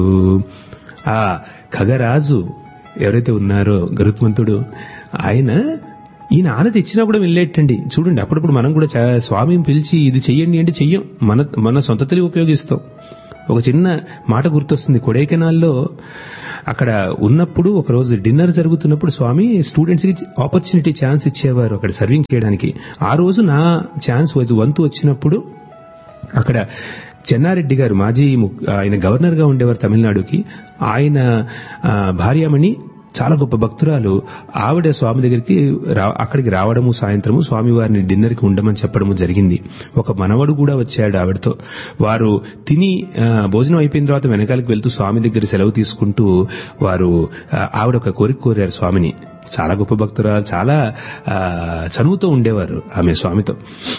ఆ ఖగరాజు ఎవరైతే ఉన్నారో గరుత్మంతుడు ఆయన ఈయన ఆన తెచ్చినా కూడా వెళ్ళేటండి చూడండి అప్పుడప్పుడు మనం కూడా చా- స్వామిని పిలిచి ఇది చెయ్యండి అంటే చెయ్యం మన మన సొంత తెలివి ఉపయోగిస్తాం ఒక చిన్న మాట గుర్తొస్తుంది కొడైకెనాల్లో అక్కడ ఉన్నప్పుడు ఒక రోజు డిన్నర్ జరుగుతున్నప్పుడు స్వామి స్టూడెంట్స్ కి ఆపర్చునిటీ ఛాన్స్ ఇచ్చేవారు అక్కడ సర్వింగ్ చేయడానికి ఆ రోజు నా ఛాన్స్ వంతు వచ్చినప్పుడు అక్కడ చెన్నారెడ్డి గారు మాజీ ము- ఆయన గవర్నర్ గా ఉండేవారు తమిళనాడుకి ఆయన ఆ, భార్యామణి చాలా గొప్ప భక్తురాలు ఆవిడ స్వామి దగ్గరికి రా- అక్కడికి రావడము సాయంత్రము స్వామి వారిని డిన్నర్ కి ఉండమని చెప్పడము జరిగింది ఒక మనవడు కూడా వచ్చాడు ఆవిడతో వారు తిని ఆ, భోజనం అయిపోయిన తర్వాత వెనకాలకి వెళ్తూ స్వామి దగ్గర సెలవు తీసుకుంటూ వారు ఆ, ఆవిడ ఒక కోరిక కోరారు స్వామిని చాలా గొప్ప భక్తురాలు చాలా ఆ, చనువుతో ఉండేవారు ఆమె స్వామితో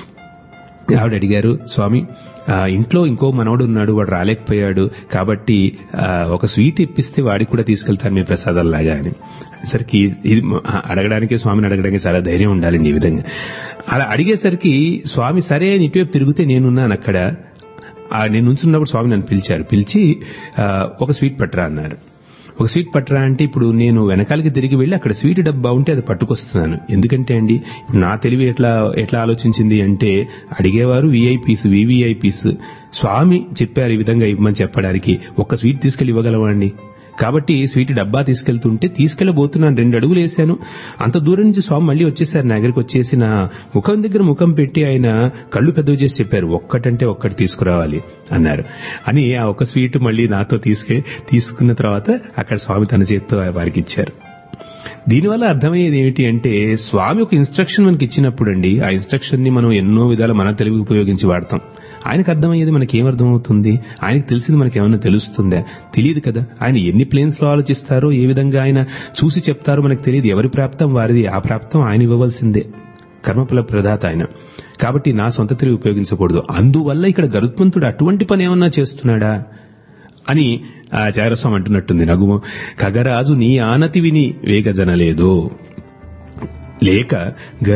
ఆవిడ అడిగారు స్వామి ఆ, ఇంట్లో ఇంకో మనవడు ఉన్నాడు వాడు రాలేకపోయాడు కాబట్టి ఆ, ఒక స్వీట్ ఇప్పిస్తే వాడికి కూడా తీసుకెళ్తాను మీ ప్రసాదాల్లాగా అని సరికి ఇది మ- అడగడానికి స్వామిని అడగడానికి చాలా ధైర్యం ఉండాలండి ఈ విధంగా అలా అడిగేసరికి స్వామి సరే అని ఇటువైపు తిరిగితే నేనున్నాను అక్కడ ఆ, నేను ఉంచున్నప్పుడు స్వామి నన్ను పిలిచారు పిలిచి ఆ, ఒక స్వీట్ పట్టరా అన్నారు ఒక స్వీట్ పట్టరా అంటే ఇప్పుడు నేను వెనకాలకి తిరిగి వెళ్ళి అక్కడ స్వీట్ డబ్బా ఉంటే అది పట్టుకొస్తున్నాను ఎందుకంటే అండి ఇప్పుడు నా తెలివి ఎట్లా ఎట్లా ఆలోచించింది అంటే అడిగేవారు విఐపీస్ వివిఐపీస్ స్వామి చెప్పారు ఈ విధంగా ఇవ్వమని చెప్పడానికి ఒక్క స్వీట్ తీసుకెళ్లి ఇవ్వగలవండి కాబట్టి స్వీట్ డబ్బా తీసుకెళ్తుంటే తీసుకెళ్లబోతున్నాను రెండు అడుగులు వేశాను అంత దూరం నుంచి స్వామి మళ్ళీ వచ్చేసారు నా దగ్గరికి వచ్చేసి నా ముఖం దగ్గర ముఖం పెట్టి ఆయన కళ్ళు పెద్దవి చేసి చెప్పారు ఒక్కటంటే ఒక్కటి తీసుకురావాలి అన్నారు అని ఆ ఒక స్వీట్ మళ్ళీ నాతో తీసుకె తీసుకున్న తర్వాత అక్కడ స్వామి తన చేతితో వారికి ఇచ్చారు దీనివల్ల అర్థమయ్యేది ఏమిటి అంటే స్వామి ఒక ఇన్స్ట్రక్షన్ మనకి ఇచ్చినప్పుడు అండి ఆ ఇన్స్ట్రక్షన్ ని మనం ఎన్నో విధాలు మన తెలివి ఉపయోగించి వాడతాం ఆయనకు అర్థమయ్యేది మనకి ఏం అర్థమవుతుంది ఆయనకు తెలిసింది మనకి ఏమైనా తెలుస్తుందా తెలియదు కదా ఆయన ఎన్ని ప్లేన్స్ లో ఆలోచిస్తారో ఏ విధంగా ఆయన చూసి చెప్తారో మనకు తెలియదు ఎవరి ప్రాప్తం వారిది ఆ ప్రాప్తం ఆయన ఇవ్వవలసిందే కర్మఫల ప్రదాత ఆయన కాబట్టి నా సొంత తెలివి ఉపయోగించకూడదు అందువల్ల ఇక్కడ గరుత్మంతుడు అటువంటి పని ఏమన్నా చేస్తున్నాడా అని ఆ చారస్వామి అంటున్నట్టుంది నగుము ఖగరాజు నీ ఆనతి విని వేగజనలేదు లేక